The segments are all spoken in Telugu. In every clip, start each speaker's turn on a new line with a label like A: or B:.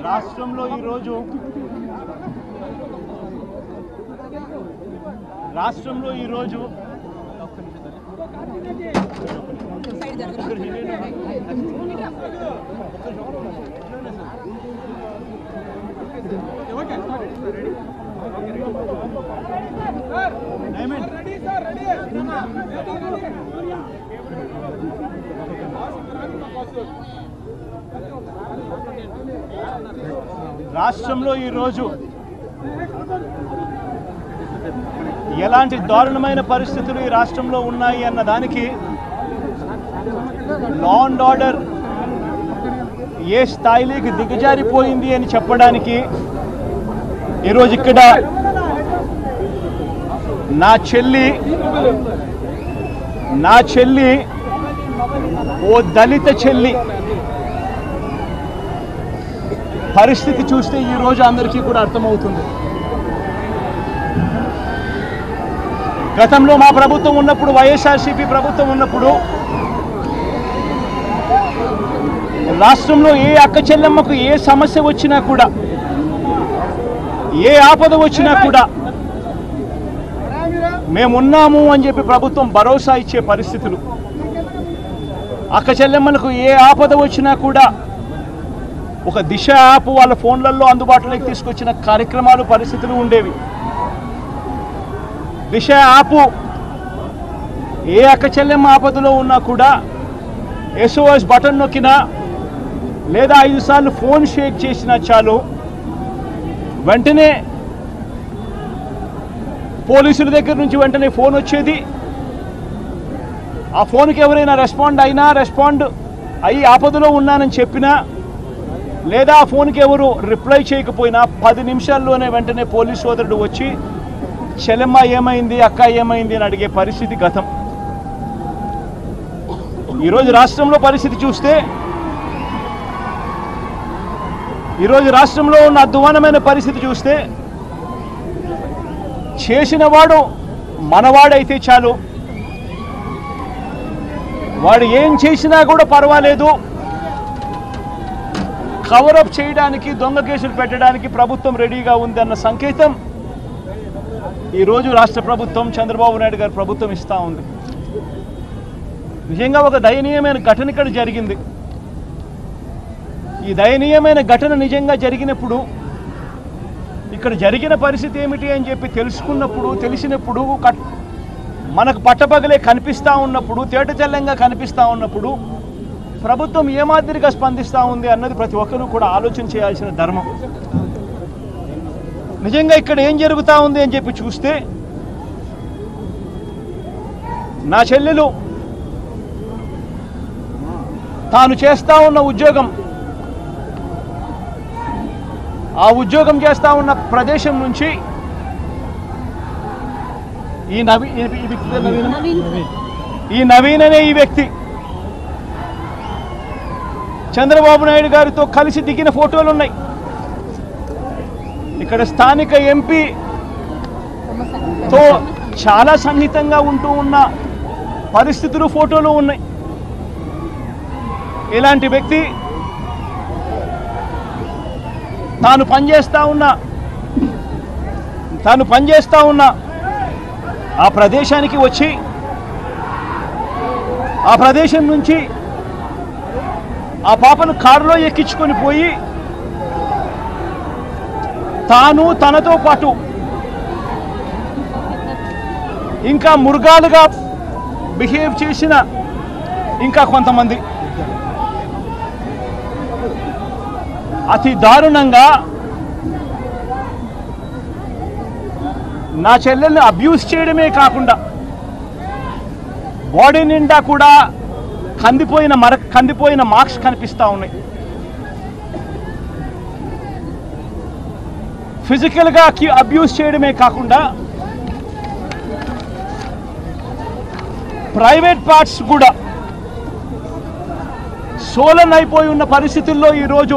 A: రాష్ట్రంలో ఈరోజు రాష్ట్రంలో ఈరోజు రాష్ట్రంలో ఈరోజు ఎలాంటి దారుణమైన పరిస్థితులు ఈ రాష్ట్రంలో ఉన్నాయి అన్న దానికి లా అండ్ ఆర్డర్ ఏ స్థాయిలోకి దిగజారిపోయింది అని చెప్పడానికి ఈరోజు ఇక్కడ నా చెల్లి నా చెల్లి ఓ దళిత చెల్లి పరిస్థితి చూస్తే ఈ రోజు అందరికీ కూడా అర్థమవుతుంది గతంలో మా ప్రభుత్వం ఉన్నప్పుడు వైఎస్ఆర్సీపీ ప్రభుత్వం ఉన్నప్పుడు రాష్ట్రంలో ఏ అక్క చెల్లెమ్మకు ఏ సమస్య వచ్చినా కూడా ఏ ఆపద వచ్చినా కూడా మేమున్నాము అని చెప్పి ప్రభుత్వం భరోసా ఇచ్చే పరిస్థితులు అక్క చెల్లెమ్మలకు ఏ ఆపద వచ్చినా కూడా ఒక దిశ యాప్ వాళ్ళ ఫోన్లలో అందుబాటులోకి తీసుకొచ్చిన కార్యక్రమాలు పరిస్థితులు ఉండేవి దిశ యాప్ ఏ అక్క చెల్లెమ్మ ఆపదలో ఉన్నా కూడా ఎస్ఓఎస్ బటన్ నొక్కినా లేదా ఐదు సార్లు ఫోన్ షేక్ చేసినా చాలు వెంటనే పోలీసుల దగ్గర నుంచి వెంటనే ఫోన్ వచ్చేది ఆ ఫోన్కి ఎవరైనా రెస్పాండ్ అయినా రెస్పాండ్ అయ్యి ఆపదలో ఉన్నానని చెప్పినా లేదా ఆ ఫోన్కి ఎవరు రిప్లై చేయకపోయినా పది నిమిషాల్లోనే వెంటనే పోలీస్ సోదరుడు వచ్చి చెల్లెమ్మ ఏమైంది అక్క ఏమైంది అని అడిగే పరిస్థితి గతం ఈరోజు రాష్ట్రంలో పరిస్థితి చూస్తే ఈరోజు రాష్ట్రంలో ఉన్న అధ్వానమైన పరిస్థితి చూస్తే చేసినవాడు మనవాడైతే చాలు వాడు ఏం చేసినా కూడా పర్వాలేదు కవరప్ చేయడానికి దొంగ కేసులు పెట్టడానికి ప్రభుత్వం రెడీగా ఉంది అన్న సంకేతం ఈరోజు రాష్ట్ర ప్రభుత్వం చంద్రబాబు నాయుడు గారి ప్రభుత్వం ఇస్తూ ఉంది నిజంగా ఒక దయనీయమైన ఘటన ఇక్కడ జరిగింది ఈ దయనీయమైన ఘటన నిజంగా జరిగినప్పుడు ఇక్కడ జరిగిన పరిస్థితి ఏమిటి అని చెప్పి తెలుసుకున్నప్పుడు తెలిసినప్పుడు కట్- మనకు పట్టపగలే కనిపిస్తూ ఉన్నప్పుడు తేటతెల్లంగా కనిపిస్తూ ఉన్నప్పుడు ప్రభుత్వం ఏ మాదిరిగా స్పందిస్తూ ఉంది అన్నది ప్రతి ఒక్కరూ కూడా ఆలోచన చేయాల్సిన ధర్మం నిజంగా ఇక్కడ ఏం జరుగుతూ ఉంది అని చెప్పి చూస్తే నా చెల్లెలు తాను చేస్తా ఉన్న ఉద్యోగం ఆ ఉద్యోగం చేస్తా ఉన్న ప్రదేశం నుంచి ఈ నవీ ఈ ఈ వ్యక్తి పేరు నవీనా? ఈ నవీన్ అనే ఈ వ్యక్తి చంద్రబాబు నాయుడు గారితో కలిసి దిగిన ఫోటోలు ఉన్నాయి ఇక్కడ స్థానిక ఎంపీ తో చాలా సన్నిహితంగా ఉంటూ ఉన్న పరిస్థితులు ఫోటోలు ఉన్నాయి ఇలాంటి వ్యక్తి తాను పనిచేస్తా ఉన్న తాను పనిచేస్తా ఉన్న ఆ ప్రదేశానికి వచ్చి ఆ ప్రదేశం నుంచి ఆ పాపను కారులో ఎక్కించుకొని పోయి తాను తనతో పాటు ఇంకా మృగాలుగా బిహేవ్ చేసిన ఇంకా కొంతమంది అతి దారుణంగా నా చెల్లెల్ని అబ్యూస్ చేయడమే కాకుండా బాడీ నిండా కూడా కందిపోయిన మర కందిపోయిన మార్క్స్ కనిపిస్తూ ఉన్నాయి ఫిజికల్గా అబ్యూస్ చేయడమే కాకుండా ప్రైవేట్ పార్ట్స్ కూడా సోలన్ అయిపోయి ఉన్న పరిస్థితుల్లో ఈరోజు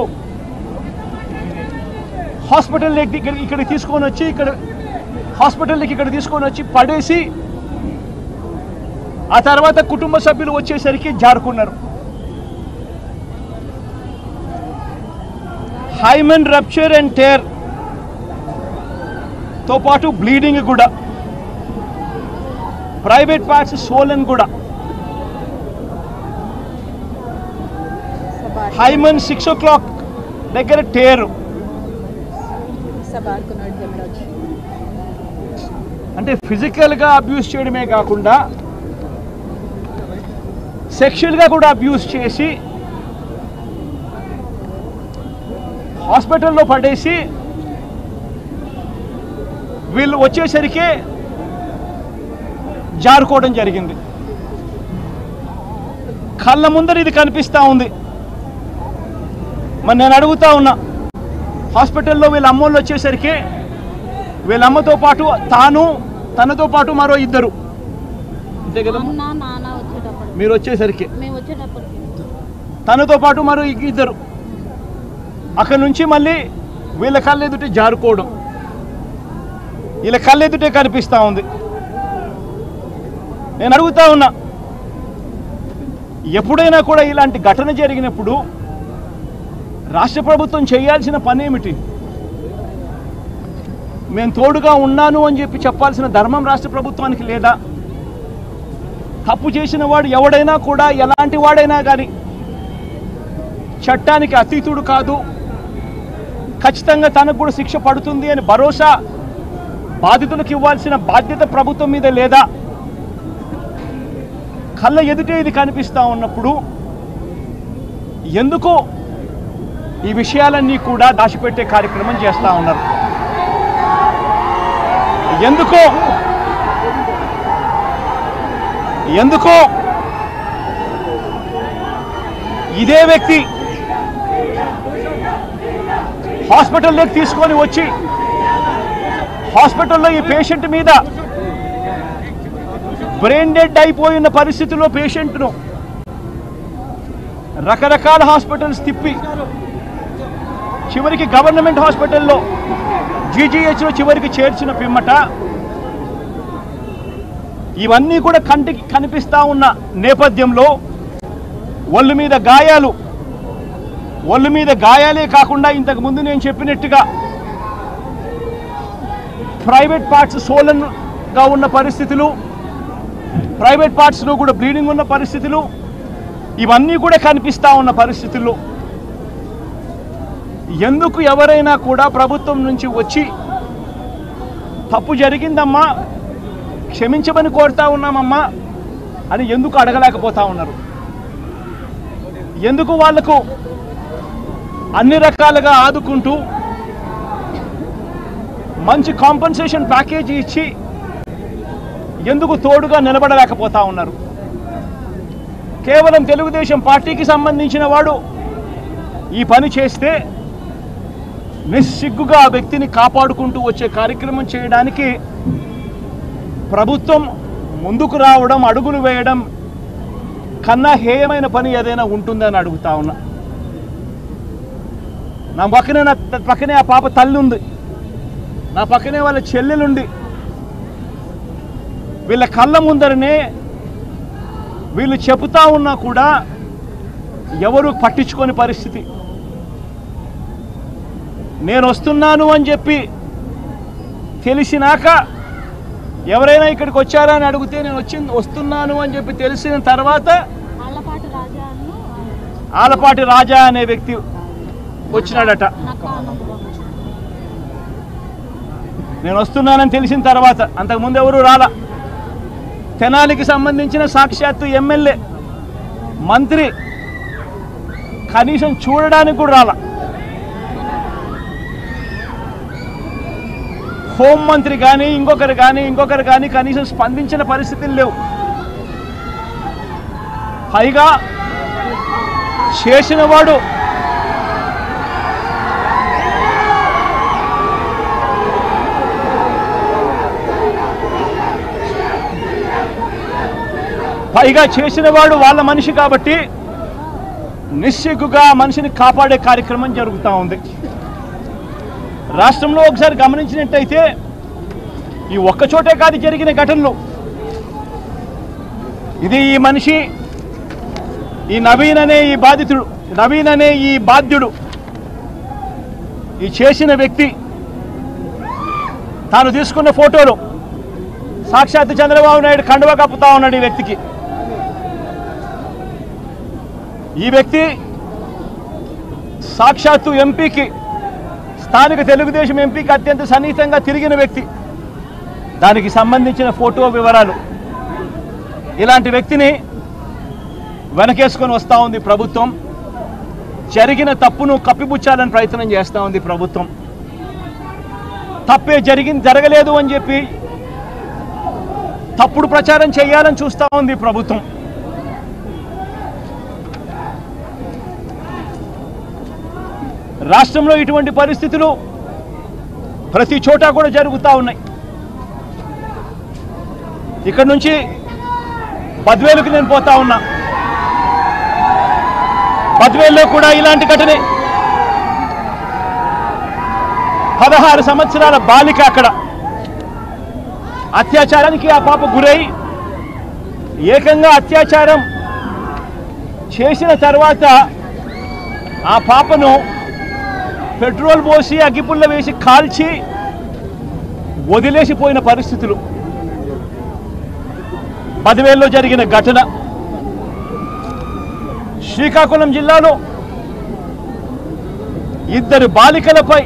A: హాస్పిటల్ ఇక్కడ ఇక్కడికి తీసుకొని వచ్చి ఇక్కడ హాస్పిటల్కి ఇక్కడ తీసుకొని వచ్చి పడేసి ఆ తర్వాత కుటుంబ సభ్యులు వచ్చేసరికి జారుకున్నారు హైమన్ రప్చర్ అండ్ టేర్ తో పాటు బ్లీడింగ్ కూడా ప్రైవేట్ పార్ట్స్ సోలన్ కూడా హైమన్ సిక్స్ ఓ క్లాక్ దగ్గర టేరు
B: సబార్కున్నాడు హెమరాజ్
A: అంటే ఫిజికల్గా అబ్యూస్ చేయడమే కాకుండా సెక్షువల్గా కూడా అబ్యూస్ చేసి హాస్పిటల్లో పడేసి వీళ్ళు వచ్చేసరికి జారుకోవడం జరిగింది కళ్ళ ముందర ఇది కనిపిస్తూ ఉంది మరి నేను అడుగుతా ఉన్నా హాస్పిటల్లో వీళ్ళ అమ్మోళ్ళు వచ్చేసరికి వీళ్ళ అమ్మతో పాటు తాను తనతో పాటు మరో ఇద్దరు అంతే కదమ్మా
B: అన్న నాన్న వచ్చేటప్పుడు
A: మీరు వచ్చేసరికి
B: మేము వచ్చేటప్పటికి
A: తనతో పాటు మరో ఇ- ఇద్దరు అక్కడి నుంచి మళ్ళీ వీళ్ళ కళ్ళెదుటే జారుకోవడం వీళ్ళ కళ్ళెదుటే కనిపిస్తూ ఉంది నేను అడుగుతా ఉన్నా ఎప్పుడైనా కూడా ఇలాంటి ఘటన జరిగినప్పుడు రాష్ట్ర ప్రభుత్వం చేయాల్సిన పని ఏమిటి మేము తోడుగా ఉన్నాను అని చెప్పి చెప్పాల్సిన ధర్మం రాష్ట్ర ప్రభుత్వానికి లేదా తప్పు చేసిన వాడు ఎవడైనా కూడా ఎలాంటి వాడైనా కానీ చట్టానికి అతీతుడు కాదు ఖచ్చితంగా తనకు కూడా శిక్ష పడుతుంది అని భరోసా బాధితులకు ఇవ్వాల్సిన బాధ్యత ప్రభుత్వం మీద లేదా కళ్ళ ఎదుటే ఇది కనిపిస్తూ ఉన్నప్పుడు ఎందుకు ఈ విషయాలన్నీ కూడా దాచిపెట్టే కార్యక్రమం చేస్తూ ఉన్నారు ఎందుకో ఎందుకో ఇదే వ్యక్తి హాస్పిటల్లోకి తీసుకొని వచ్చి హాస్పిటల్లో ఈ పేషెంట్ మీద బ్రెయిన్ డెడ్ అయిపోయిన పరిస్థితిలో పేషెంట్ను రకరకాల హాస్పిటల్స్ తిప్పి చివరికి గవర్నమెంట్ హాస్పిటల్లో జీజీహెచ్లో చివరికి చేర్చిన పిమ్మట ఇవన్నీ కూడా కంటికి కనిపిస్తా ఉన్న నేపథ్యంలో ఒళ్ళు మీద గాయాలు ఒళ్ళు మీద గాయాలే కాకుండా ఇంతకు ముందు నేను చెప్పినట్టుగా ప్రైవేట్ పార్ట్స్ సోలన్గా ఉన్న పరిస్థితులు ప్రైవేట్ పార్ట్స్లో కూడా బ్లీడింగ్ ఉన్న పరిస్థితులు ఇవన్నీ కూడా కనిపిస్తా ఉన్న పరిస్థితుల్లో ఎందుకు ఎవరైనా కూడా ప్రభుత్వం నుంచి వచ్చి తప్పు జరిగిందమ్మా క్షమించమని కోరుతా ఉన్నామమ్మా అని ఎందుకు అడగలేకపోతా ఉన్నారు ఎందుకు వాళ్లకు అన్ని రకాలుగా ఆదుకుంటూ మంచి కాంపన్సేషన్ ప్యాకేజీ ఇచ్చి ఎందుకు తోడుగా నిలబడలేకపోతా ఉన్నారు కేవలం తెలుగుదేశం పార్టీకి సంబంధించిన వాడు ఈ పని చేస్తే నిస్సిగ్గుగా ఆ వ్యక్తిని కాపాడుకుంటూ వచ్చే కార్యక్రమం చేయడానికి ప్రభుత్వం ముందుకు రావడం అడుగులు వేయడం కన్నా హేయమైన పని ఏదైనా ఉంటుందని అడుగుతా ఉన్నా నా పక్కనే నా పక్కనే ఆ పాప తల్లి ఉంది నా పక్కనే వాళ్ళ చెల్లెలుంది వీళ్ళ కళ్ళ ముందరనే వీళ్ళు చెబుతా ఉన్నా కూడా ఎవరు పట్టించుకోని పరిస్థితి నేను వస్తున్నాను అని చెప్పి తెలిసినాక ఎవరైనా ఇక్కడికి వచ్చారా అని అడిగితే నేను వచ్చి వస్తున్నాను అని చెప్పి తెలిసిన తర్వాత
B: ఆళ్ళపాటి రాజా అన్న
A: ఆలపాటి రాజా అనే వ్యక్తి వచ్చినాడట
B: నక్క అన్నప్పుడు
A: నేను వస్తున్నానని తెలిసిన తర్వాత అంతకుముందు ఎవరు రాలా తెనాలికి సంబంధించిన సాక్షాత్తు ఎమ్మెల్యే మంత్రి కనీసం చూడడానికి కూడా రాలా హోం మంత్రి కానీ ఇంకొకరు కానీ ఇంకొకరు కానీ కనీసం స్పందించిన పరిస్థితులు లేవు పైగా చేసిన వాడు పైగా చేసిన వాడు వాళ్ళ మనిషి కాబట్టి నిస్సిగ్గుగా ఆ మనిషిని కాపాడే కార్యక్రమం జరుగుతూ ఉంది రాష్ట్రంలో ఒకసారి గమనించినట్టయితే ఈ ఒక్క చోటే కాదు జరిగిన ఘటనలు ఇది ఈ మనిషి ఈ నవీన్ అనే ఈ బాధితుడు నవీన్ అనే ఈ బాధ్యుడు ఈ చేసిన వ్యక్తి తాను తీసుకున్న ఫోటోలు సాక్షాత్ చంద్రబాబు నాయుడు కండువ కప్పుతా ఉన్నాడు ఈ వ్యక్తికి ఈ వ్యక్తి సాక్షాత్తు ఎంపీకి స్థానిక తెలుగుదేశం ఎంపీకి అత్యంత సన్నిహితంగా తిరిగిన వ్యక్తి దానికి సంబంధించిన ఫోటో వివరాలు ఇలాంటి వ్యక్తిని వెనకేసుకొని వస్తూ ఉంది ప్రభుత్వం జరిగిన తప్పును కప్పిపుచ్చాలని ప్రయత్నం చేస్తూ ఉంది ప్రభుత్వం తప్పే జరిగింది జరగలేదు అని చెప్పి తప్పుడు ప్రచారం చేయాలని చూస్తూ ఉంది ప్రభుత్వం రాష్ట్రంలో ఇటువంటి పరిస్థితులు ప్రతి చోట కూడా జరుగుతూ ఉన్నాయి ఇక్కడ నుంచి పద్వేలుకి నేను పోతా ఉన్నా పద్వేల్లో కూడా ఇలాంటి ఘటనే పదహారు సంవత్సరాల బాలిక అక్కడ అత్యాచారానికి ఆ పాప గురై ఏకంగా అత్యాచారం చేసిన తర్వాత ఆ పాపను పెట్రోల్ పోసి అగ్గిపుల్ల వేసి కాల్చి వదిలేసిపోయిన పరిస్థితులు పదివేల్లో జరిగిన ఘటన శ్రీకాకుళం జిల్లాలో ఇద్దరు బాలికలపై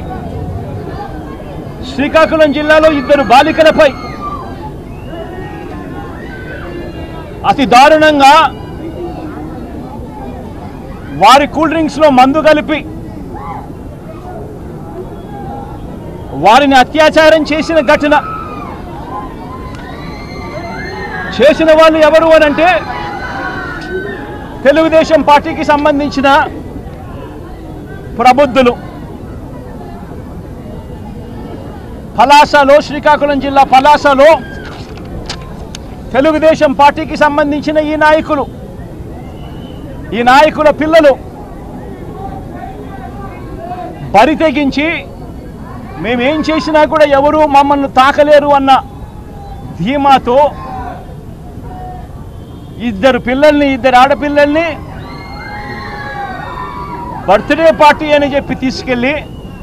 A: శ్రీకాకుళం జిల్లాలో ఇద్దరు బాలికలపై అతి దారుణంగా వారి కూల్ డ్రింక్స్లో మందు కలిపి వారిని అత్యాచారం చేసిన ఘటన చేసిన వాళ్ళు ఎవరు అని అంటే తెలుగుదేశం పార్టీకి సంబంధించిన ప్రబుద్ధులు పలాసలో శ్రీకాకుళం జిల్లా పలాసలో తెలుగుదేశం పార్టీకి సంబంధించిన ఈ నాయకులు ఈ నాయకుల పిల్లలు బరి తెగించి మేమేం చేసినా కూడా ఎవరు మమ్మల్ని తాకలేరు అన్న ధీమాతో ఇద్దరు పిల్లల్ని ఇద్దరు ఆడపిల్లల్ని బర్త్డే పార్టీ అని చెప్పి తీసుకెళ్ళి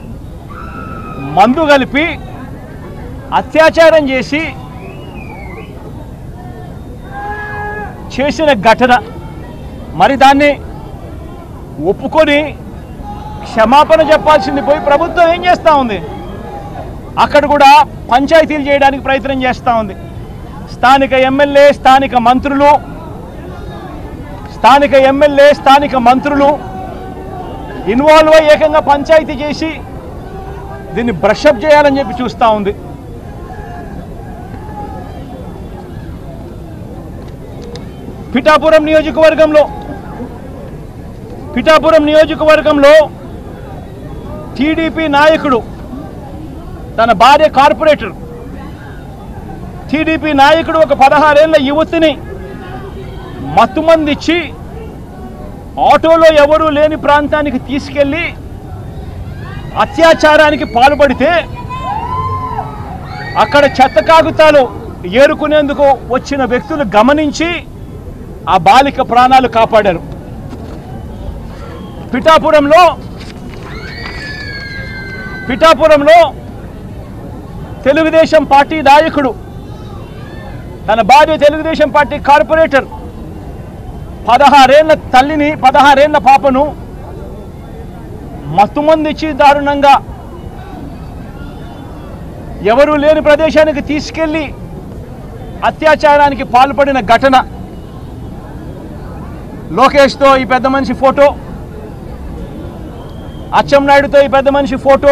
A: మందు కలిపి అత్యాచారం చేసి చేసిన ఘటన మరి దాన్ని ఒప్పుకొని క్షమాపణ చెప్పాల్సింది పోయి ప్రభుత్వం ఏం చేస్తూ ఉంది అక్కడ కూడా పంచాయతీలు చేయడానికి ప్రయత్నం చేస్తూ ఉంది స్థానిక ఎమ్మెల్యే స్థానిక మంత్రులు స్థానిక ఎమ్మెల్యే స్థానిక మంత్రులు ఇన్వాల్వ్ అయ్యి ఏకంగా పంచాయతీ చేసి దీన్ని బ్రషప్ చేయాలని చెప్పి చూస్తూ ఉంది పిఠాపురం నియోజకవర్గంలో పిఠాపురం నియోజకవర్గంలో టీడీపీ నాయకుడు తన భార్య కార్పొరేటర్ టీడీపీ నాయకుడు ఒక పదహారేళ్ల యువతిని మత్తుమందిచ్చి ఆటోలో ఎవరూ లేని ప్రాంతానికి తీసుకెళ్ళి అత్యాచారానికి పాల్పడితే అక్కడ చెత్త కాగితాలు ఏరుకునేందుకు వచ్చిన వ్యక్తులు గమనించి ఆ బాలిక ప్రాణాలు కాపాడారు పిఠాపురంలో పిఠాపురంలో తెలుగుదేశం పార్టీ నాయకుడు తన భార్య తెలుగుదేశం పార్టీ కార్పొరేటర్ పదహారేళ్ల తల్లిని పదహారేళ్ల పాపను మత్తుమందిచ్చి దారుణంగా ఎవరూ లేని ప్రదేశానికి తీసుకెళ్లి అత్యాచారానికి పాల్పడిన ఘటన లోకేష్తో ఈ పెద్ద మనిషి ఫోటో అచ్చెన్నాయుడుతో ఈ పెద్ద మనిషి ఫోటో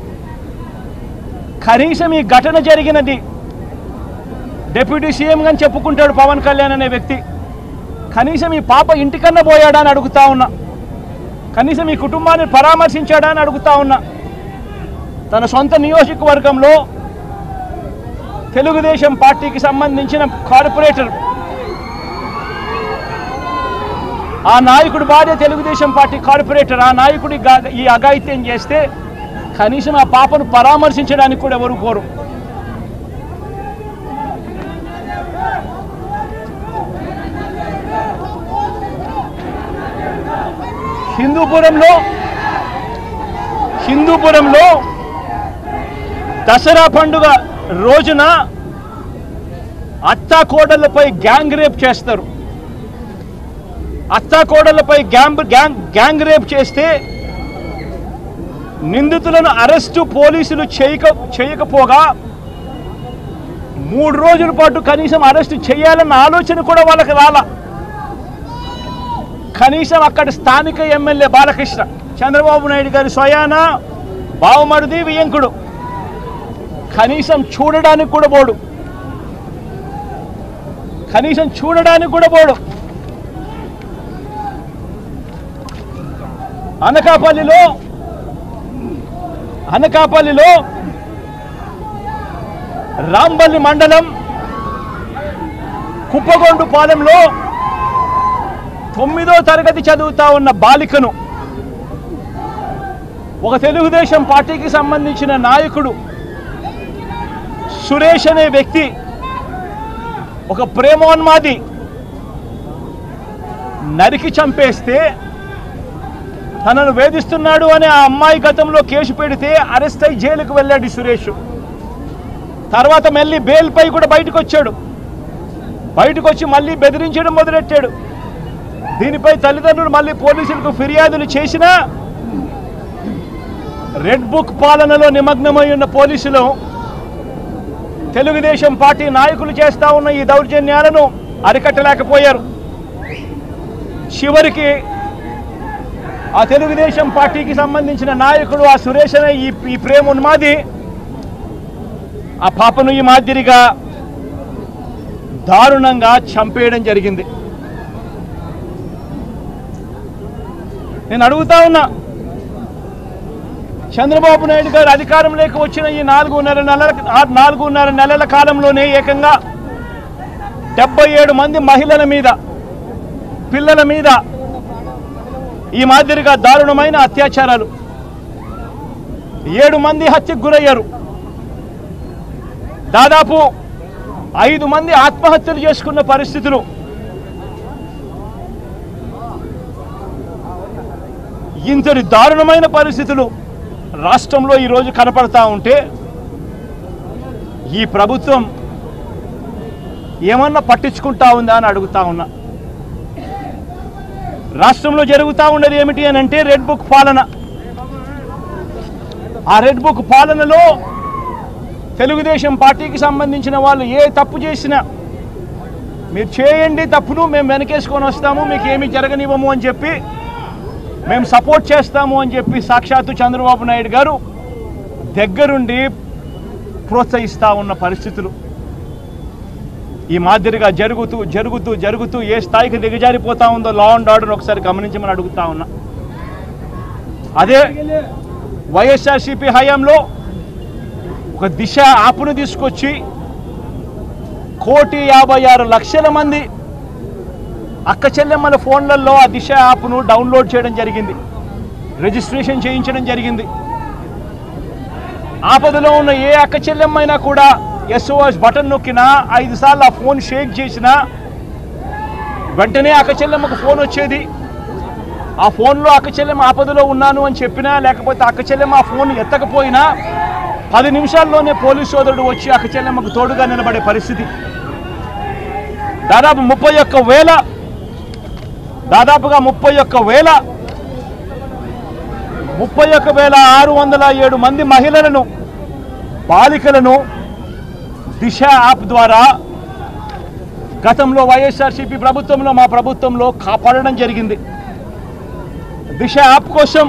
A: కనీసం ఈ ఘటన జరిగినది డిప్యూటీ సీఎం అని చెప్పుకుంటాడు పవన్ కళ్యాణ్ అనే వ్యక్తి కనీసం ఈ పాప ఇంటికన్నా పోయాడా అని అడుగుతా ఉన్నా కనీసం ఈ కుటుంబాన్ని పరామర్శించాడా అని అడుగుతా ఉన్నా తన సొంత నియోజకవర్గంలో తెలుగుదేశం పార్టీకి సంబంధించిన కార్పొరేటర్ ఆ నాయకుడు భార్య తెలుగుదేశం పార్టీ కార్పొరేటర్ ఆ నాయకుడి గా- ఈ అఘాయిత్యం చేస్తే కనీసం ఆ పాపను పరామర్శించడానికి కూడా ఎవరు కోరు హిందూపురంలో హిందూపురంలో దసరా పండుగ రోజున అత్తాకోడళ్లపై గ్యాంగ్ రేప్ చేస్తారు అత్తాకోడళ్లపై గ్యాంగ్ గ్యాంగ్ గ్యాంగ్ రేప్ చేస్తే నిందితులను అరెస్టు పోలీసులు చేయక చేయకపోగా మూడు రోజుల పాటు కనీసం అరెస్ట్ చేయాలన్న ఆలోచన కూడా వాళ్ళకి రాల కనీసం అక్కడ స్థానిక ఎమ్మెల్యే బాలకృష్ణ చంద్రబాబు నాయుడు గారి స్వయాన బావమరిది వియంకుడు కనీసం చూడడానికి కూడా పోడు కనీసం చూడడానికి కూడా పోడు అనకాపల్లిలో అనకాపల్లిలో రాంబల్లి మండలం కుప్పగొండు పాలెంలో తొమ్మిదో తరగతి చదువుతా ఉన్న బాలికను ఒక తెలుగుదేశం పార్టీకి సంబంధించిన నాయకుడు సురేష్ అనే వ్యక్తి ఒక ప్రేమోన్మాది నరికి చంపేస్తే తనను వేధిస్తున్నాడు అని ఆ అమ్మాయి గతంలో కేసు పెడితే అరెస్ట్ అయి జైలుకు వెళ్ళాడు ఈ సురేష్ తర్వాత మళ్ళీ బెయిల్పై కూడా బయటకు వచ్చాడు బయటకు వచ్చి మళ్ళీ బెదిరించడం మొదలెట్టాడు దీనిపై తల్లిదండ్రులు మళ్ళీ పోలీసులకు ఫిర్యాదులు చేసినా రెడ్ బుక్ పాలనలో నిమగ్నమై ఉన్న పోలీసులు తెలుగుదేశం పార్టీ నాయకులు చేస్తా ఉన్న ఈ దౌర్జన్యాలను అరికట్టలేకపోయారు చివరికి ఆ తెలుగుదేశం పార్టీకి సంబంధించిన నాయకుడు ఆ సురేష్ అనే ఈ ఈ ప్రేమ ఉన్మాది ఆ పాపను ఈ మాదిరిగా దారుణంగా చంపేయడం జరిగింది నేను అడుగుతా ఉన్నా చంద్రబాబు నాయుడు గారు అధికారంలోకి వచ్చిన ఈ నాలుగున్నర నెలల ఆ నాలుగున్నర నెలల కాలంలోనే ఏకంగా డెబ్బై ఏడు మంది మహిళల మీద పిల్లల మీద ఈ మాదిరిగా దారుణమైన అత్యాచారాలు ఏడు మంది హత్యకు గురయ్యారు దాదాపు ఐదు మంది ఆత్మహత్యలు చేసుకున్న పరిస్థితులు ఇంతటి దారుణమైన పరిస్థితులు రాష్ట్రంలో ఈరోజు కనపడతా ఉంటే ఈ ప్రభుత్వం ఏమన్నా పట్టించుకుంటా ఉందా అని అడుగుతా ఉన్నా రాష్ట్రంలో జరుగుతూ ఉన్నది ఏమిటి అని అంటే రెడ్ బుక్ పాలన ఆ రెడ్ బుక్ పాలనలో తెలుగుదేశం పార్టీకి సంబంధించిన వాళ్ళు ఏ తప్పు చేసినా మీరు చేయండి తప్పును మేము వెనకేసుకొని వస్తాము మీకు ఏమీ జరగనివ్వము అని చెప్పి మేము సపోర్ట్ చేస్తాము అని చెప్పి సాక్షాత్తు చంద్రబాబు నాయుడు గారు దగ్గరుండి ప్రోత్సహిస్తూ ఉన్న పరిస్థితులు ఈ మాదిరిగా జరుగుతూ జరుగుతూ జరుగుతూ ఏ స్థాయికి దిగజారిపోతా ఉందో లా అండ్ ఆర్డర్ ఒకసారి గమనించమని అడుగుతా ఉన్నా అదే వైఎస్ఆర్సీపీ హయాంలో ఒక దిశ యాప్ను తీసుకొచ్చి కోటి యాభై ఆరు లక్షల మంది అక్క చెల్లెమ్మల ఫోన్లలో ఆ దిశ యాప్ను డౌన్లోడ్ చేయడం జరిగింది రిజిస్ట్రేషన్ చేయించడం జరిగింది ఆపదలో ఉన్న ఏ అక్క చెల్లెమ్మైనా కూడా ఎస్ఓఎస్ బటన్ నొక్కినా ఐదు సార్లు ఆ ఫోన్ షేక్ చేసినా వెంటనే అక్క చెల్లెమ్మకు ఫోన్ వచ్చేది ఆ ఫోన్లో అక్క చెల్లెమ్మ ఆపదలో ఉన్నాను అని చెప్పినా లేకపోతే అక్క చెల్లెమ్మ ఆ ఫోన్ ఎత్తకపోయినా పది నిమిషాల్లోనే పోలీస్ సోదరుడు వచ్చి అక్క చెల్లెమ్మకు తోడుగా నిలబడే పరిస్థితి దాదాపు ముప్పై ఒక్క వేల దాదాపుగా ముప్పై ఒక్క వేల ముప్పై ఒక్క వేల ఆరు వందల ఏడు మంది మహిళలను బాలికలను దిశ యాప్ ద్వారా గతంలో వైఎస్ఆర్సీపీ ప్రభుత్వంలో మా ప్రభుత్వంలో కాపాడడం జరిగింది దిశ యాప్ కోసం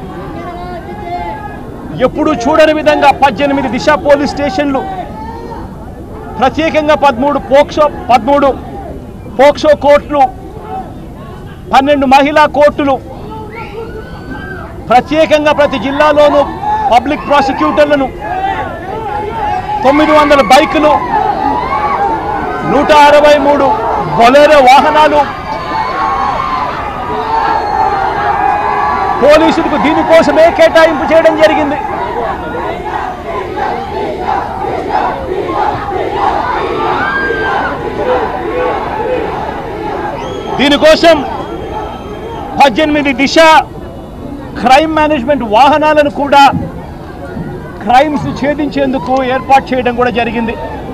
A: ఎప్పుడూ చూడని విధంగా పద్దెనిమిది దిశ పోలీస్ స్టేషన్లు ప్రత్యేకంగా పదమూడు పోక్సో పదమూడు పోక్సో కోర్టులు పన్నెండు మహిళా కోర్టులు ప్రత్యేకంగా ప్రతి జిల్లాలోనూ పబ్లిక్ ప్రాసిక్యూటర్లను తొమ్మిది వందల బైకులు నూట అరవై మూడు బొలేరో వాహనాలు పోలీసులకు దీనికోసమే కేటాయింపు చేయడం జరిగింది దీనికోసం పద్దెనిమిది దిశ క్రైమ్ మేనేజ్మెంట్ వాహనాలను కూడా క్రైమ్స్ ఛేదించేందుకు ఏర్పాటు చేయడం కూడా జరిగింది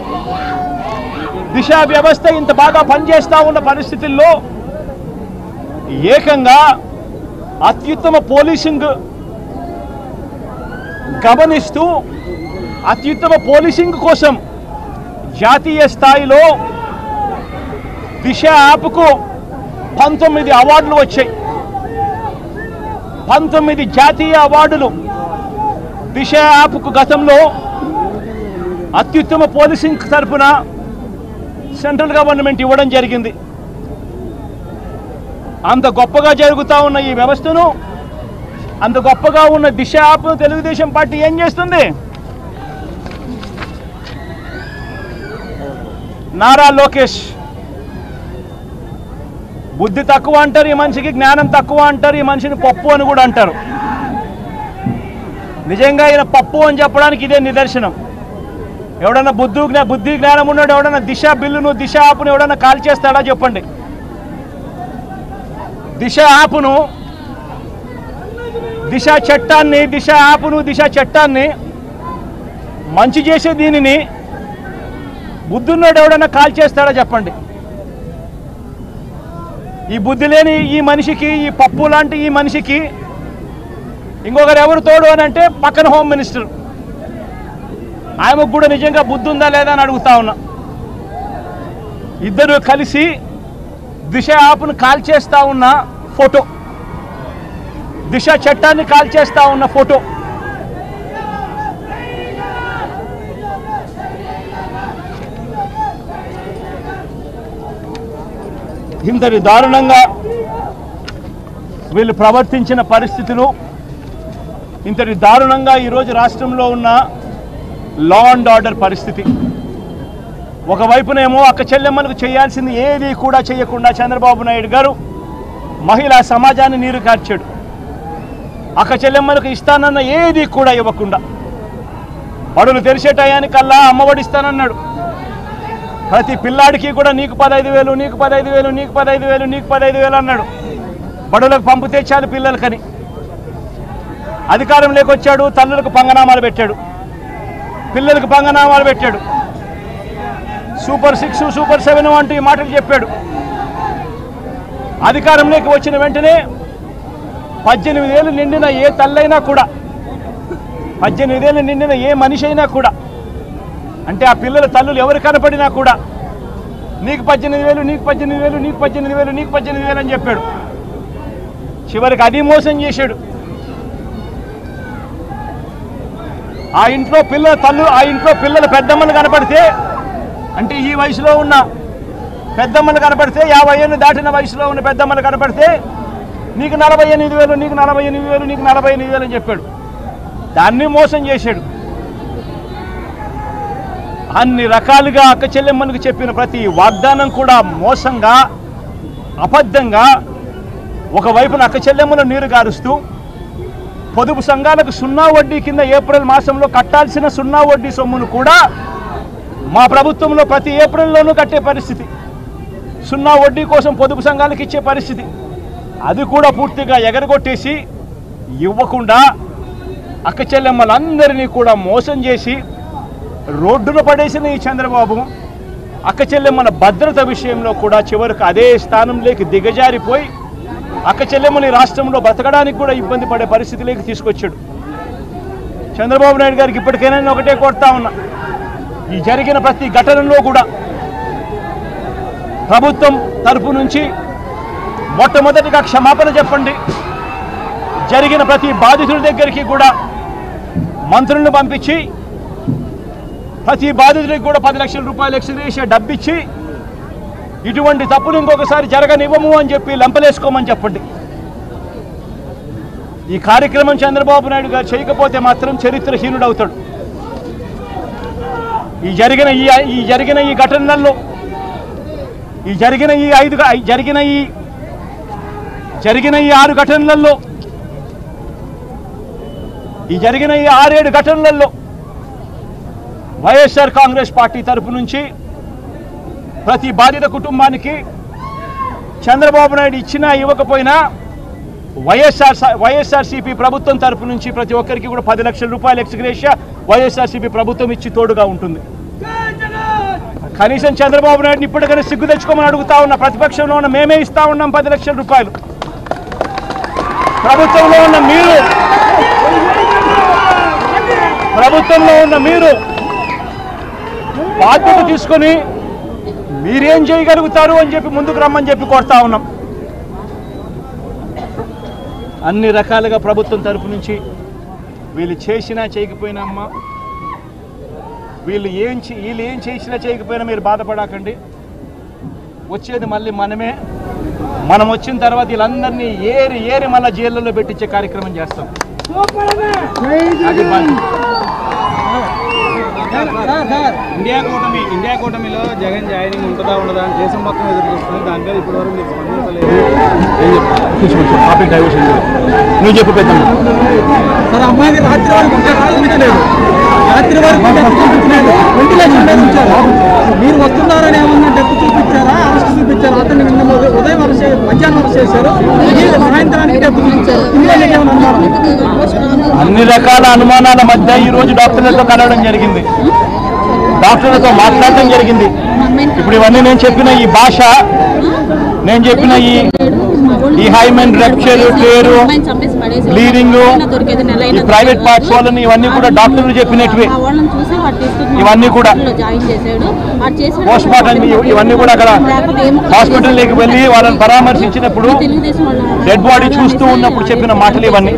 A: దిశ వ్యవస్థ ఇంత బాగా పనిచేస్తా ఉన్న పరిస్థితుల్లో ఏకంగా అత్యుత్తమ పోలీసింగ్ గమనిస్తూ అత్యుత్తమ పోలీసింగ్ కోసం జాతీయ స్థాయిలో దిశ యాప్కు పంతొమ్మిది అవార్డులు వచ్చాయి పంతొమ్మిది జాతీయ అవార్డులు దిశ యాప్కు గతంలో అత్యుత్తమ పోలీసింగ్ తరపున సెంట్రల్ గవర్నమెంట్ ఇవ్వడం జరిగింది అంత గొప్పగా జరుగుతూ ఉన్న ఈ వ్యవస్థను అంత గొప్పగా ఉన్న దిశ యాప్ను తెలుగుదేశం పార్టీ ఏం చేస్తుంది నారా లోకేష్ బుద్ధి తక్కువ అంటారు ఈ మనిషికి జ్ఞానం తక్కువ అంటారు ఈ మనిషిని పప్పు అని కూడా అంటారు నిజంగా ఈయన పప్పు అని చెప్పడానికి ఇదే నిదర్శనం ఎవడన్నా బుద్ధి జ్ఞా బుద్ధి జ్ఞానం ఉన్నాడు ఎవడన్నా దిశ బిల్లును దిశ యాప్ను ఎవడన్నా కాల్ చేస్తాడా చెప్పండి దిశ యాప్ను దిశ చట్టాన్ని దిశ యాప్ను దిశ చట్టాన్ని మంచి చేసే దీనిని బుద్ధున్నాడు ఎవడన్నా కాల్ చేస్తాడా చెప్పండి ఈ బుద్ధి లేని ఈ మనిషికి ఈ పప్పు లాంటి ఈ మనిషికి ఇంకొకరు ఎవరు తోడు అని అంటే పక్కన హోమ్ మినిస్టర్ ఆమెకు కూడా నిజంగా బుద్ధి ఉందా లేదా అని అడుగుతా ఉన్నా ఇద్దరు కలిసి దిశ యాప్ను కాల్ చేస్తా ఉన్న ఫోటో దిశ చట్టాన్ని కాల్ చేస్తా ఉన్న ఫోటో ఇంతటి దారుణంగా వీళ్ళు ప్రవర్తించిన పరిస్థితులు ఇంతటి దారుణంగా ఈరోజు రాష్ట్రంలో ఉన్న లా అండ్ ఆర్డర్ పరిస్థితి ఒకవైపునేమో అక్క చెల్లెమ్మలకు చేయాల్సింది ఏది కూడా చేయకుండా చంద్రబాబు నాయుడు గారు మహిళా సమాజాన్ని నీరు కార్చాడు అక్క చెల్లెమ్మలకు ఇస్తానన్న ఏది కూడా ఇవ్వకుండా బడులు తెరిచే టయానికల్లా అమ్మఒడి ఇస్తానన్నాడు ప్రతి పిల్లాడికి కూడా నీకు పదహైదు వేలు నీకు పదహైదు వేలు నీకు పదహైదు వేలు నీకు పదహైదు వేలు అన్నాడు బడులకు పంపితే చాలు పిల్లలకని అధికారం లేకొచ్చాడు తల్లులకు పంగనామాలు పెట్టాడు పిల్లలకు పంగనామాలు పెట్టాడు సూపర్ సిక్స్ సూపర్ సెవెన్ అంటూ ఈ మాటలు చెప్పాడు అధికారంలోకి వచ్చిన వెంటనే పద్దెనిమిది ఏళ్ళు నిండిన ఏ తల్లైనా కూడా పద్దెనిమిది ఏళ్ళు నిండిన ఏ మనిషి అయినా కూడా అంటే ఆ పిల్లల తల్లులు ఎవరు కనపడినా కూడా నీకు పద్దెనిమిది వేలు నీకు పద్దెనిమిది వేలు నీకు పద్దెనిమిది వేలు నీకు పద్దెనిమిది వేలు అని చెప్పాడు చివరికి అది మోసం చేశాడు ఆ ఇంట్లో పిల్లల తల్లు ఆ ఇంట్లో పిల్లల పెద్దమ్మలు కనపడితే అంటే ఈ వయసులో ఉన్న పెద్దమ్మలు కనపడితే యాభై ఏళ్ళు దాటిన వయసులో ఉన్న పెద్దమ్మలు కనపడితే నీకు నలభై ఎనిమిది వేలు నీకు నలభై ఎనిమిది వేలు నీకు నలభై ఎనిమిది వేలు అని చెప్పాడు దాన్ని మోసం చేశాడు అన్ని రకాలుగా అక్క చెల్లెమ్మలకు చెప్పిన ప్రతి వాగ్దానం కూడా మోసంగా అబద్ధంగా ఒకవైపున అక్క చెల్లెమ్మలు నీరు గారుస్తూ పొదుపు సంఘాలకు సున్నా వడ్డీ కింద ఏప్రిల్ మాసంలో కట్టాల్సిన సున్నా వడ్డీ సొమ్మును కూడా మా ప్రభుత్వంలో ప్రతి ఏప్రిల్లోనూ కట్టే పరిస్థితి సున్నా వడ్డీ కోసం పొదుపు సంఘాలకు ఇచ్చే పరిస్థితి అది కూడా పూర్తిగా ఎగరగొట్టేసి ఇవ్వకుండా అక్క చెల్లెమ్మలందరినీ కూడా మోసం చేసి రోడ్డున పడేసిన ఈ చంద్రబాబు అక్క చెల్లెమ్మల భద్రత విషయంలో కూడా చివరికి అదే స్థానంలోకి దిగజారిపోయి అక్క చెల్లెమ్మని రాష్ట్రంలో బ్రతకడానికి కూడా ఇబ్బంది పడే పరిస్థితిలోకి తీసుకొచ్చాడు చంద్రబాబు నాయుడు గారికి ఇప్పటికైనా నేను ఒకటే కోరుతా ఉన్నా ఈ జరిగిన ప్రతి ఘటనలో కూడా ప్రభుత్వం తరపు నుంచి మొట్టమొదటిగా క్షమాపణ చెప్పండి జరిగిన ప్రతి బాధితుడి దగ్గరికి కూడా మంత్రులను పంపించి ప్రతి బాధితుడికి కూడా పది లక్షల రూపాయలు ఎక్స్గ్రేషియా డబ్బిచ్చి ఇటువంటి తప్పులు ఇంకొకసారి జరగనివ్వము అని చెప్పి లంపలేసుకోమని చెప్పండి ఈ కార్యక్రమం చంద్రబాబు నాయుడు గారు చేయకపోతే మాత్రం చరిత్రహీనుడు అవుతాడు ఈ జరిగిన ఈ ఈ జరిగిన ఈ ఘటనల్లో ఈ జరిగిన ఈ ఐదు గ- ఈ జరిగిన ఈ జరిగిన ఈ ఆరు ఘటనలలో ఈ జరిగిన ఈ ఆరేడు ఘటనలలో వైఎస్ఆర్ కాంగ్రెస్ పార్టీ తరపు నుంచి ప్రతి బాధిత కుటుంబానికి చంద్రబాబు నాయుడు ఇచ్చినా ఇవ్వకపోయినా వైఎస్ఆర్ వైఎస్ఆర్సీపీ ప్రభుత్వం తరపు నుంచి ప్రతి ఒక్కరికి కూడా పది లక్షల రూపాయలు ఎక్స్గ్రేషియా వైఎస్ఆర్సీపీ ప్రభుత్వం ఇచ్చి తోడుగా ఉంటుంది కనీసం చంద్రబాబు నాయుడుని ఇప్పటికైనా సిగ్గు తెచ్చుకోమని అడుగుతా ఉన్న ప్రతిపక్షంలో ఉన్న మేమే ఇస్తా ఉన్నాం పది లక్షల రూపాయలు ప్రభుత్వంలో ఉన్న మీరు ప్రభుత్వంలో ఉన్న మీరు బాధ్యత తీసుకొని మీరేం చేయగలుగుతారు అని చెప్పి ముందుకు రమ్మని చెప్పి కోరుతా ఉన్నాం అన్ని రకాలుగా ప్రభుత్వం తరపు నుంచి వీళ్ళు చేసినా చేయకపోయినా అమ్మ వీళ్ళు ఏం చే- వీళ్ళు ఏం చేసినా చేయకపోయినా మీరు బాధపడకండి వచ్చేది మళ్ళీ మనమే మనం వచ్చిన తర్వాత వీళ్ళందరినీ ఏరి ఏరి మళ్ళీ జైళ్ళలో పెట్టించే కార్యక్రమం చేస్తాం అది బాధ్యత.
C: ఇండియా కూటమి ఇండియా కూటమిలో జగన్ జాయినింగ్ ఉంటుందా ఉండదా అని దేశం మొత్తం ఎదురు చూస్తుంది దాని మీద ఇప్పటివరకు మీరు స్పందించలేదు ఏం చెప్తారు
A: తీసుకొచ్చు టాపిక్ డైవర్షన్ చేయకు. నువ్వు చెప్పు పెద్దమ్మ
C: సార్ అమ్మాయిని రాత్రి వరకు ఉంచారా ఉంచలేదు రాత్రి వరకు డెత్ చూపించలేదు వెంటిలేషన్ మీద ఉంచారు మీరు వస్తున్నారని ఏమన్నా డెత్ చూపించారా అరెస్ట్ చూపించారా అతన్ని నిన్న ఉదయం- ఉదయం అరెస్ట్ చేశారు మధ్యాహ్నం అరెస్ట్ చేశారు మీరు సాయంత్రానికి డెత్ చూపించారు ఇందులో ఏమైనా అన్నారు
A: అన్ని రకాల అనుమానాల మధ్య ఈ రోజు డాక్టర్లతో కలవడం జరిగింది డాక్టర్లతో మాట్లాడడం జరిగింది ఇప్పుడు ఇవన్నీ నేను చెప్పిన ఈ భాష నేను చెప్పిన ఈ ఈ హైమెన్ రప్చర్ టేరు బ్లీడింగ్ ఈ ప్రైవేట్ పార్ట్స్ వాళ్ళని ఇవన్నీ కూడా డాక్టర్లు చెప్పినట్టువే
B: వాళ్ళని చూసి వాడు తీసుకుని
A: ఇవన్నీ కూడా
B: జాయిన్ చేశాడు వాడు చేసిన
A: పోస్ట్ మార్టం ఇవన్నీ కూడా అక్కడ
B: లేకపోతే ఏమో
A: హాస్పిటల్లోకి వెళ్ళి వాళ్ళని పరామర్శించినప్పుడు
B: తెలుగుదేశం వాళ్ళు
A: డెడ్ బాడీ చూస్తూ ఉన్నప్పుడు చెప్పిన మాటలు ఇవన్నీ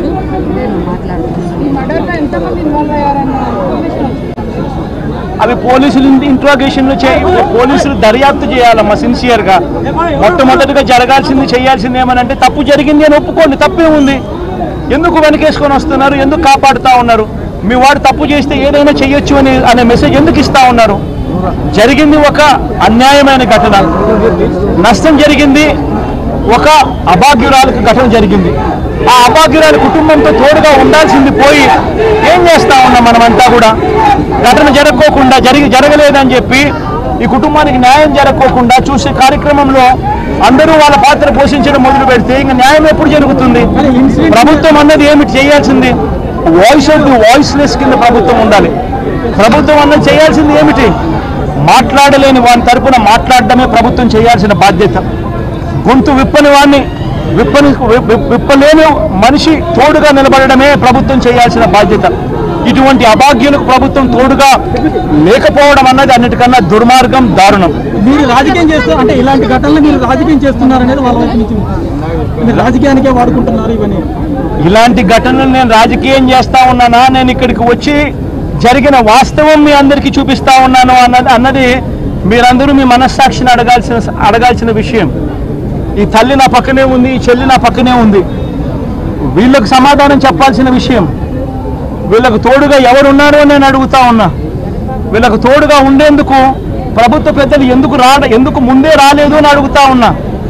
A: అవి పోలీసులు ఇంట్రాగేషన్ పోలీసులు దర్యాప్తు చేయాలమ్మా సిన్సియర్ గా మొట్టమొదటిగా జరగాల్సింది చేయాల్సింది ఏమనంటే తప్పు జరిగింది అని ఒప్పుకోండి తప్పే ఉంది ఎందుకు వెనకేసుకొని వస్తున్నారు ఎందుకు కాపాడుతా ఉన్నారు మీ వాడు తప్పు చేస్తే ఏదైనా చేయొచ్చు అని అనే మెసేజ్ ఎందుకు ఇస్తా ఉన్నారు జరిగింది ఒక అన్యాయమైన ఘటన నష్టం జరిగింది ఒక అభాగ్యురాలకు ఘటన జరిగింది ఆ అభాగ్యురాలి కుటుంబంతో తోడుగా ఉండాల్సింది పోయి ఏం చేస్తా ఉన్నాం మనమంతా కూడా ఘటన జరగకోకుండా జరిగి జరగలేదని చెప్పి ఈ కుటుంబానికి న్యాయం జరగకోకుండా చూసే కార్యక్రమంలో అందరూ వాళ్ళ పాత్ర పోషించడం మొదలు పెడితే ఇంకా న్యాయం ఎప్పుడు జరుగుతుంది ప్రభుత్వం అన్నది ఏమిటి చేయాల్సింది వాయిస్ ఆఫ్ ది వాయిస్లెస్ కింద ప్రభుత్వం ఉండాలి ప్రభుత్వం అన్నది చేయాల్సింది ఏమిటి మాట్లాడలేని వాని తరపున మాట్లాడడమే ప్రభుత్వం చేయాల్సిన బాధ్యత గొంతు విప్పని వాడిని విప్పని విప్- విప్పలేని మనిషి తోడుగా నిలబడడమే ప్రభుత్వం చేయాల్సిన బాధ్యత ఇటువంటి అభాగ్యులకు ప్రభుత్వం తోడుగా లేకపోవడం అన్నది అన్నిటికన్నా దుర్మార్గం దారుణం
C: మీరు రాజకీయం చేస్తూ అంటే ఇలాంటి ఘటనలు మీరు రాజకీయం చేస్తున్నారు అనేది వాళ్ళ వైపు నుంచి మీరు రాజకీయానికే వాడుకుంటున్నారు ఇవన్నీ
A: ఇలాంటి ఘటనలు నేను రాజకీయం చేస్తా ఉన్నానా నేను ఇక్కడికి వచ్చి జరిగిన వాస్తవం మీ అందరికీ చూపిస్తా ఉన్నాను అన్నది అన్నది మీరందరూ మీ మనస్సాక్షిని అడగాల్సిన అడగాల్సిన విషయం ఈ తల్లి నా పక్కనే ఉంది ఈ చెల్లి నా పక్కనే ఉంది వీళ్ళకు సమాధానం చెప్పాల్సిన విషయం వీళ్ళకు తోడుగా ఎవరున్నారో నేను అడుగుతా ఉన్నా వీళ్ళకు తోడుగా ఉండేందుకు ప్రభుత్వ పెద్దలు ఎందుకు రా ఎందుకు ముందే రాలేదు అని అడుగుతా ఉన్నా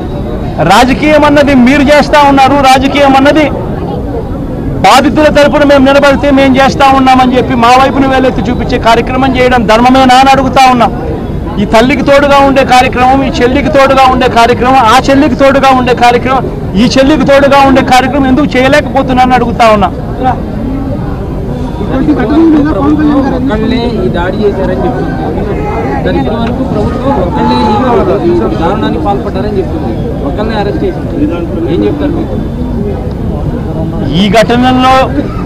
A: రాజకీయం అన్నది మీరు చేస్తా ఉన్నారు రాజకీయం అన్నది బాధితుల తరపున మేము నిలబడితే మేము చేస్తా ఉన్నామని చెప్పి మా వైపున వేలెత్తి చూపించే కార్యక్రమం చేయడం ధర్మమేనా అని అడుగుతా ఉన్నాం ఈ తల్లికి తోడుగా ఉండే కార్యక్రమం ఈ చెల్లికి తోడుగా ఉండే కార్యక్రమం ఆ చెల్లికి తోడుగా ఉండే కార్యక్రమం ఈ చెల్లికి తోడుగా ఉండే కార్యక్రమం ఎందుకు చేయలేకపోతున్నానని అడుగుతా ఉన్నా
D: ఒక్కళ్ళే ఈ దాడి చేశారని చెప్తుంది దాని ఇప్పటి వరకు ప్రభుత్వం ఒక్కళ్ళే ఈ ఈ దారుణానికి పాల్పడ్డారని చెప్తుంది ఒక్కళ్ళనే అరెస్ట్ చేసింది ఏం చెప్తారు మీకు
A: ఈ ఘటనలో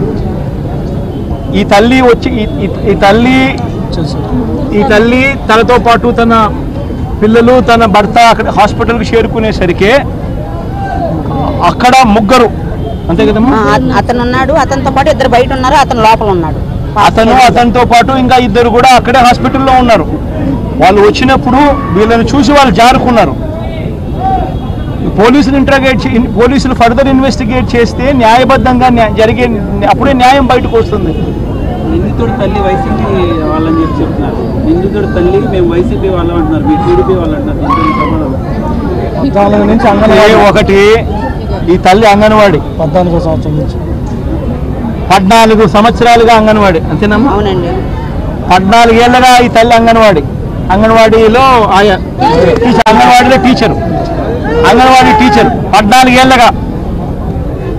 A: ఈ తల్లి వచ్చి ఈ- ఈ- ఈ తల్లి ఈ తల్లి తనతో పాటు తన పిల్లలు తన భర్త అక్కడ హాస్పిటల్కి చేరుకునేసరికి అక్కడ ముగ్గురు అంతే కదమ్మా
E: ఆ, అత- అతను ఉన్నాడు అతనితో పాటు ఇద్దరు బయట ఉన్నారు అతను లోపల ఉన్నాడు
A: అతను అతనితో పాటు ఇంకా ఇద్దరు కూడా అక్కడే హాస్పిటల్లో ఉన్నారు వాళ్ళు వచ్చినప్పుడు వీళ్ళని చూసి వాళ్ళు జారుకున్నారు పోలీసులు ఇంట్రాగేట్ చే- పోలీసులు ఫర్దర్ ఇన్వెస్టిగేట్ చేస్తే న్యాయబద్ధంగా న్యా- జరిగే అప్పుడే న్యాయం బయటకు వస్తుంది
D: నిందితుడు తల్లి వైసీపీ వాళ్ళని చెప్పి చెప్తున్నారు నిందితుడు తల్లి మేము వైసీపీ వాళ్ళం అంటున్నారు మీరు టీడీపీ వాళ్ళు అంటున్నారు దీనికి సమాధానం
C: పద్నాలుగు నుంచి
A: ఏ
C: అంగన్వాడీ
A: ఒకటి ఈ తల్లి అంగన్వాడి
C: పద్నాలుగో సంవత్సరం నుంచి
A: పద్నాలుగు సంవత్సరాలుగా అంగన్వాడి అంతేనమ్మా
E: అవునండి
A: పద్నాలుగేళ్లగా ఈ తల్లి అంగన్వాడి అంగన్వాడీలో ఆయా టీచర్ అంగన్వాడీలో టీచరు అంగన్వాడీ టీచర్ పద్నాలుగేళ్లగా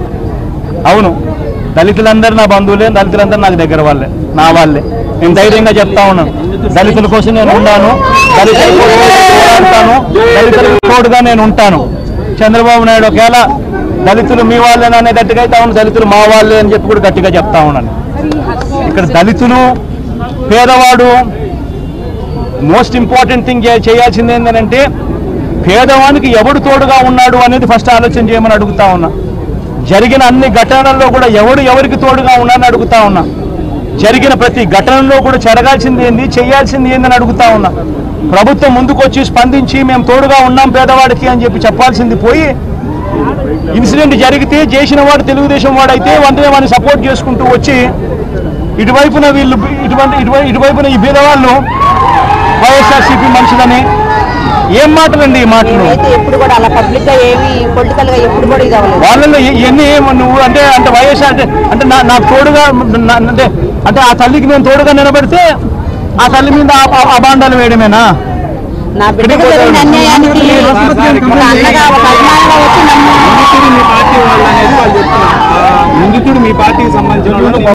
A: అవును దళితులందరూ నా బంధువులే దళితులందరూ నాకు దగ్గర వాళ్ళే నా వాళ్ళే నేను ధైర్యంగా చెప్తా ఉన్నాను దళితుల కోసం నేను ఉన్నాను దళితుల కోసం నేను పోరాడతాను దళితులకు తోడుగా నేను ఉంటాను చంద్రబాబు నాయుడు ఒకవేళ దళితులు మీ వాళ్ళేనా అనే గట్టిగా అయితే అవును దళితులు మా వాళ్ళే అని చెప్పి కూడా గట్టిగా చెప్తా ఉన్నాను ఇక్కడ దళితులు పేదవాడు మోస్ట్ ఇంపార్టెంట్ థింగ్ చేయాల్సింది ఏంటంటే పేదవానికి ఎవడు తోడుగా ఉన్నాడు అనేది ఫస్ట్ ఆలోచన చేయమని అడుగుతా ఉన్నా జరిగిన అన్ని ఘటనల్లో కూడా ఎవడు ఎవరికి తోడుగా ఉన్నాడని అడుగుతా ఉన్నా జరిగిన ప్రతి ఘటనలో కూడా జరగాల్సింది ఏంది చేయాల్సింది ఏందని అడుగుతా ఉన్నా ప్రభుత్వం ముందుకు వచ్చి స్పందించి మేము తోడుగా ఉన్నాం పేదవాడికి అని చెప్పి చెప్పాల్సింది పోయి ఇన్సిడెంట్ జరిగితే చేసిన వాడు తెలుగుదేశం వాడైతే వెంటనే వాడిని సపోర్ట్ చేసుకుంటూ వచ్చి ఇటువైపున వీళ్ళు ఇటువంటి ఇటువై ఇటువైపున ఈ బీదవాళ్ళు వైఎస్ఆర్సీపీ మనుషులని ఏం మాటలండి ఈ మాటలు
E: మేమైతే ఎప్పుడు కూడా అలా పబ్లిక్ గా ఏమి పొలిటికల్ గా ఎప్పుడు కూడా ఇది అవ్వలేదు
A: వాళ్ళలో ఎ- ఎన్ని ఏం- నువ్వు అంటే అంటే వైఎస్ఆర్ అంటే అంటే నా నాకు తోడుగా నా- అంటే అంటే ఆ తల్లికి నేను తోడుగా నిలబెడితే ఆ తల్లి మీద ఆ- ఆ- ఆ బాండాలు వేయడమేనా
E: నా బిడ్డకు జరిగిన అన్యాయానికి ఒక అన్నగా ఒక అభిమానంగా వచ్చి నన్ను